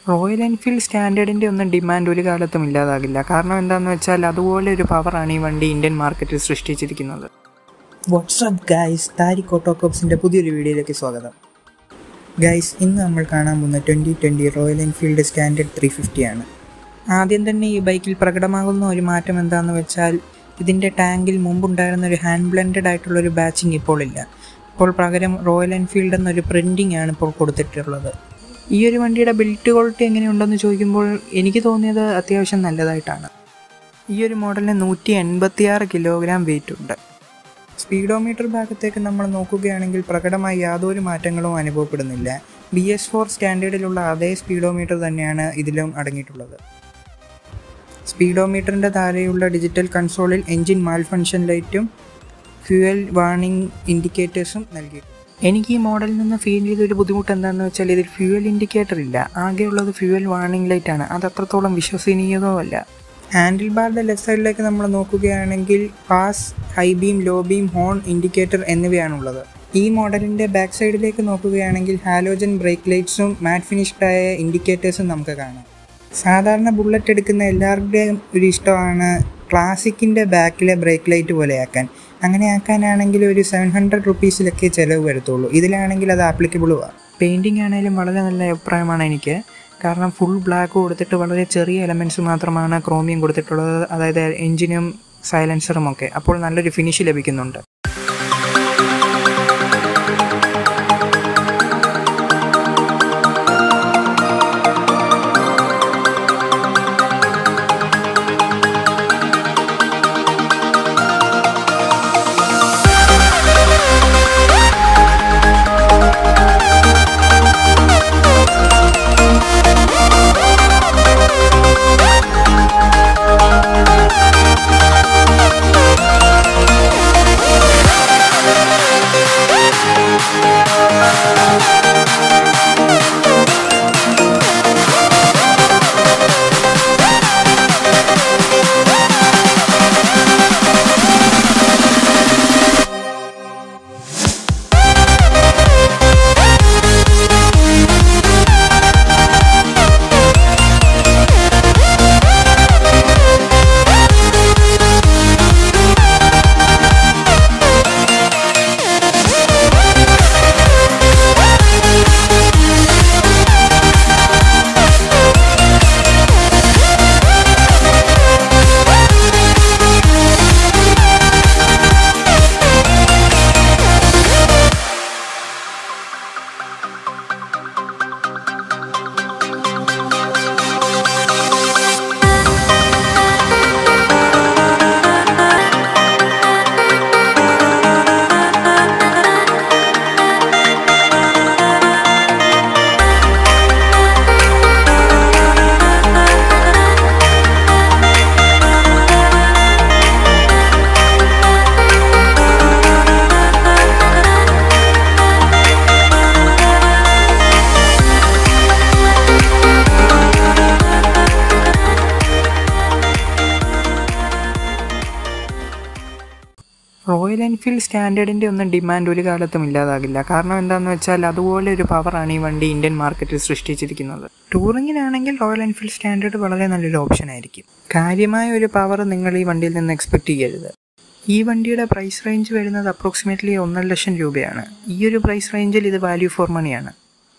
royal Enfield സ്റ്റാൻഡേർഡിൻ്റെ ഒന്നും demand ഒരു കാലത്തും ഇല്ലാതാകില്ല കാരണം എന്താണെന്ന് വെച്ചാൽ അതുപോലെ ഒരു പവറാണ് ഈ വണ്ടി ഇന്ത്യൻ മാർക്കറ്റിൽ സൃഷ്ടിച്ചിരിക്കുന്നത് വാട്സ്ആപ്പ് ഗൈസ് താരിക് ഓട്ടോകോപ്സിൻ്റെ പുതിയൊരു വീഡിയോയിലേക്ക് സ്വാഗതം ഗൈസ് ഇന്ന് നമ്മൾ കാണാൻ പോകുന്ന twenty twenty Royal Enfield Standard three ഫിഫ്റ്റിയാണ് ആദ്യം തന്നെ ഈ ബൈക്കിൽ പ്രകടമാകുന്ന ഒരു മാറ്റം എന്താണെന്ന് വെച്ചാൽ ഇതിൻ്റെ ടാങ്കിൽ മുമ്പുണ്ടായിരുന്ന ഒരു ഹാൻഡ് ബ്ലെൻഡഡ് ആയിട്ടുള്ള ഒരു ബാച്ചിങ് ഇപ്പോൾ ഇല്ല ഇപ്പോൾ പകരം റോയൽ എൻഫീൽഡ് എന്നൊരു പ്രിൻറ്റിംഗ് ആണ് ഇപ്പോൾ കൊടുത്തിട്ടുള്ളത് ഈ ഒരു വണ്ടിയുടെ ബിൽറ്റ് ക്വാളിറ്റി എങ്ങനെയുണ്ടെന്ന് ചോദിക്കുമ്പോൾ എനിക്ക് തോന്നിയത് അത്യാവശ്യം നല്ലതായിട്ടാണ് ഈ ഒരു മോഡലിന് നൂറ്റി എൺപത്തിയാറ് കിലോഗ്രാം വെയിറ്റ് ഉണ്ട് സ്പീഡോമീറ്റർ ഭാഗത്തേക്ക് നമ്മൾ നോക്കുകയാണെങ്കിൽ പ്രകടമായി യാതൊരു മാറ്റങ്ങളും അനുഭവപ്പെടുന്നില്ല ബി എസ് ഫോർ സ്റ്റാൻഡേർഡിലുള്ള അതേ സ്പീഡോമീറ്റർ തന്നെയാണ് ഇതിലും അടങ്ങിയിട്ടുള്ളത് സ്പീഡോമീറ്ററിൻ്റെ താഴെയുള്ള ഡിജിറ്റൽ കൺസോളിൽ എൻജിൻ മാൽ ഫങ്ഷൻ ലൈറ്റും ഫ്യൂവൽ വാർണിംഗ് ഇൻഡിക്കേറ്റേഴ്സും നൽകി എനിക്ക് ഈ മോഡലിൽ നിന്ന് ഫീൽ ചെയ്ത ഒരു ബുദ്ധിമുട്ട് എന്താണെന്ന് വെച്ചാൽ ഇതിൽ ഫ്യൂവൽ ഇൻഡിക്കേറ്റർ ഇല്ല ആകെയുള്ളത് ഫ്യൂവൽ വാർണിംഗ് ലൈറ്റ് ആണ് അത് അത്രത്തോളം വിശ്വസനീയതവുമല്ല ഹാൻഡിൽ ബാറിൻ്റെ ലെഫ്റ്റ് സൈഡിലേക്ക് നമ്മൾ നോക്കുകയാണെങ്കിൽ pass high beam low beam horn indicator എന്നിവയാണുള്ളത് ഈ മോഡലിൻ്റെ ബാക്ക് സൈഡിലേക്ക് നോക്കുകയാണെങ്കിൽ ഹാലോജൻ ബ്രേക്ക് ലൈറ്റ്സും മാറ്റ് ഫിനിഷ്ഡായ ഇൻഡിക്കേറ്റേഴ്സും നമുക്ക് കാണാം സാധാരണ ബുള്ളറ്റ് എടുക്കുന്ന എല്ലാവരുടെയും ഒരു ഇഷ്ടമാണ് ക്ലാസിക്കിൻ്റെ ബാക്കിലെ ബ്രേക്ക് ലൈറ്റ് പോലെയാക്കാൻ അങ്ങനെ ആക്കാനാണെങ്കിൽ ഒരു സെവൻ ഹൺഡ്രഡ് റുപ്പീസിലൊക്കെ ചിലവ് വരത്തുള്ളൂ ഇതിലാണെങ്കിൽ അത് ആപ്ലിക്കബിളുമാണ് പെയിൻറ്റിംഗ് ആണെങ്കിലും വളരെ നല്ല അഭിപ്രായമാണ് എനിക്ക് കാരണം ഫുൾ ബ്ലാക്ക് കൊടുത്തിട്ട് വളരെ ചെറിയ എലമെൻറ്റ്സ് മാത്രമാണ് ക്രോമിയം കൊടുത്തിട്ടുള്ളത് അതായത് എൻജിനും സൈലൻസറും ഒക്കെ അപ്പോൾ നല്ലൊരു ഫിനിഷ് ലഭിക്കുന്നുണ്ട് റോയൽ എൻഫീൽഡ് സ്റ്റാൻഡേർഡിൻ്റെ ഒന്നും ഡിമാൻഡ് ഒരു കാലത്തും ഇല്ലാതാകില്ല കാരണം എന്താണെന്ന് വെച്ചാൽ അതുപോലെ ഒരു പവറാണ് ഈ വണ്ടി ഇന്ത്യൻ മാർക്കറ്റിൽ സൃഷ്ടിച്ചിരിക്കുന്നത് ടൂറിങ്ങിനാണെങ്കിൽ റോയൽ എൻഫീൽഡ് സ്റ്റാൻഡേർഡ് വളരെ നല്ലൊരു ഓപ്ഷൻ ആയിരിക്കും കാര്യമായ ഒരു പവർ നിങ്ങൾ ഈ വണ്ടിയിൽ നിന്ന് എക്സ്പെക്ട് ചെയ്യരുത് ഈ വണ്ടിയുടെ പ്രൈസ് റേഞ്ച് വരുന്നത് അപ്രോക്സിമേറ്റ്ലി ഒന്നര ലക്ഷം രൂപയാണ് ഈ ഒരു പ്രൈസ് റേഞ്ചിൽ ഇത് വാല്യൂ ഫോർ മണിയാണ്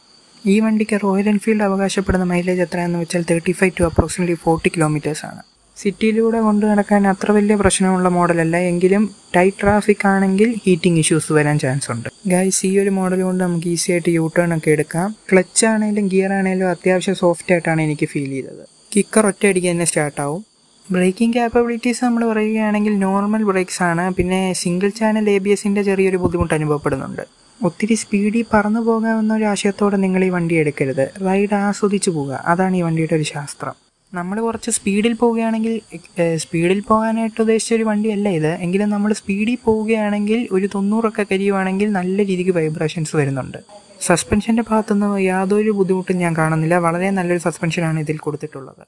ഈ വണ്ടിക്ക് റോയൽ എൻഫീൽഡ് അവകാശപ്പെടുന്ന മൈലേജ് എത്രയാണെന്ന് വെച്ചാൽ thirty five to approximately forty kilometres ആണ് സിറ്റിയിലൂടെ കൊണ്ടു നടക്കാൻ അത്ര വലിയ പ്രശ്നമുള്ള മോഡലല്ല എങ്കിലും ടൈറ്റ് ട്രാഫിക് ആണെങ്കിൽ ഹീറ്റിംഗ് ഇഷ്യൂസ് വരാൻ ചാൻസ് ഉണ്ട് ഗൈസ് ഈ ഒരു മോഡൽ കൊണ്ട് നമുക്ക് ഈസി ആയിട്ട് യൂ ടേൺ ഒക്കെ എടുക്കാം ക്ലച്ച് ആണെങ്കിലും ഗിയർ ആണെങ്കിലും അത്യാവശ്യം സോഫ്റ്റ് ആയിട്ടാണ് എനിക്ക് ഫീൽ ചെയ്തത് കിക്കർ ഒറ്റയടിക്ക് തന്നെ സ്റ്റാർട്ടാവും ബ്രേക്കിംഗ് ക്യാപ്പബിലിറ്റീസ് നമ്മൾ പറയുകയാണെങ്കിൽ നോർമൽ ബ്രേക്സ് ആണ് പിന്നെ സിംഗിൾ ചാനൽ എ ബി എസിൻ്റെ ചെറിയൊരു ബുദ്ധിമുട്ട് അനുഭവപ്പെടുന്നുണ്ട് ഒത്തിരി സ്പീഡിൽ പറന്നു പോകാമെന്ന ഒരു ആശയത്തോടെ നിങ്ങൾ ഈ വണ്ടി എടുക്കരുത് റൈഡ് ആസ്വദിച്ചു പോവുക അതാണ് ഈ വണ്ടിയുടെ ഒരു ശാസ്ത്രം നമ്മൾ കുറച്ച് സ്പീഡിൽ പോവുകയാണെങ്കിൽ സ്പീഡിൽ പോകാനായിട്ട് ഉദ്ദേശിച്ച ഒരു വണ്ടിയല്ല ഇത് എങ്കിലും നമ്മൾ സ്പീഡിൽ പോവുകയാണെങ്കിൽ ഒരു തൊണ്ണൂറൊക്കെ കരിയുവാണെങ്കിൽ നല്ല രീതിക്ക് വൈബ്രേഷൻസ് വരുന്നുണ്ട് സസ്പെൻഷൻ്റെ ഭാഗത്തുനിന്ന് യാതൊരു ബുദ്ധിമുട്ടും ഞാൻ കാണുന്നില്ല വളരെ നല്ലൊരു സസ്പെൻഷനാണ് ഇതിൽ കൊടുത്തിട്ടുള്ളത്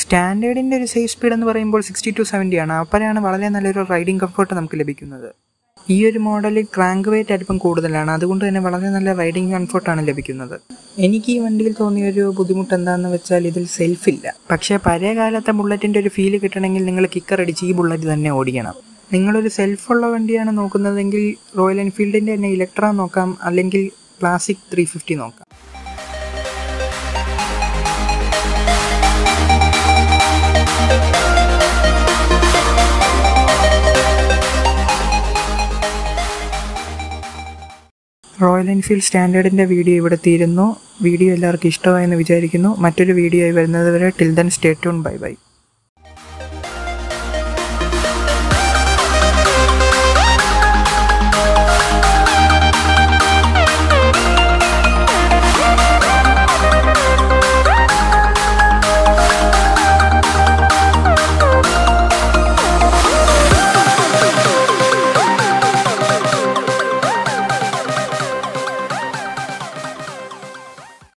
സ്റ്റാൻഡേർഡിൻ്റെ ഒരു സേഫ് സ്പീഡ് എന്ന് പറയുമ്പോൾ സിക്സ്റ്റി ടു സെവൻറ്റി ആണ് അപ്പോഴാണ് വളരെ നല്ലൊരു റൈഡിംഗ് കംഫർട്ട് നമുക്ക് ലഭിക്കുന്നത് ഈ ഒരു മോഡലിൽ ക്രാങ്ക് വെയിറ്റ് അല്പം കൂടുതലാണ് അതുകൊണ്ട് തന്നെ വളരെ നല്ല റൈഡിങ് കംഫർട്ടാണ് ലഭിക്കുന്നത് എനിക്ക് ഈ വണ്ടിയിൽ തോന്നിയ ഒരു ബുദ്ധിമുട്ട് എന്താണെന്ന് വെച്ചാൽ ഇതിൽ സെൽഫ് ഇല്ല പക്ഷേ പഴയ കാലത്തെ ബുള്ളറ്റിൻ്റെ ഒരു ഫീല് കിട്ടണമെങ്കിൽ നിങ്ങൾ കിക്കർ അടിച്ച് ഈ ബുള്ളറ്റ് തന്നെ ഓടിക്കണം നിങ്ങളൊരു സെൽഫുള്ള വണ്ടിയാണ് നോക്കുന്നതെങ്കിൽ റോയൽ എൻഫീൽഡിൻ്റെ തന്നെ ഇലക്ട്ര നോക്കാം അല്ലെങ്കിൽ ക്ലാസിക് ത്രീ ഫിഫ്റ്റി നോക്കാം റോയൽ എൻഫീൽഡ് സ്റ്റാൻഡേർഡിൻ്റെ വീഡിയോ ഇവിടെ തീരുന്നു വീഡിയോ എല്ലാവർക്കും ഇഷ്ടമായെന്ന് വിചാരിക്കുന്നു മറ്റൊരു വീഡിയോ ആയി വരുന്നത് വരെ till then stay tuned bye by